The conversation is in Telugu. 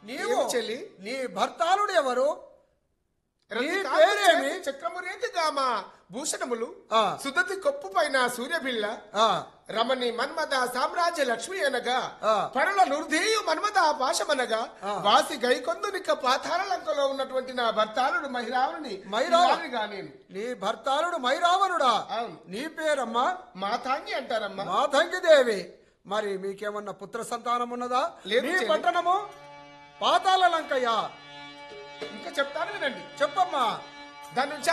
నీవు ఏమి చెల్లి నీ భర్తాలుడు ఎవరు నీ రతి పేరేమి? కాదు చక్రము రేతి గామ భూషణములు ఆ. సుదతి కొప్పు పైన సూర్యబిళ్ళ ఆ రమణి మన్మథ సామ్రాజ్య లక్ష్మి అనగా ఆ. పరుల నుర్ధేయు మన్మథ పాశమనగా ఆ. వాసి గైకొందునిక పాతాల లంకలో ఉన్నటువంటి నా భర్తాలుడు మహిరావుని మైరావ- నేను నీ భర్తాలుడు మైరావణుడా అవును. నీ పేరమ్మా మాతాంగి అంటారమ్మా మాతంగిదేవి మరి మీకేమన్నా పుత్ర సంతానం ఉన్నదా లేదు నీ చెల్లి. పట్టణము పాతాల లంకయ్య ఇంకా చెప్తాను వినండి చెప్పమ్మా ధనుజ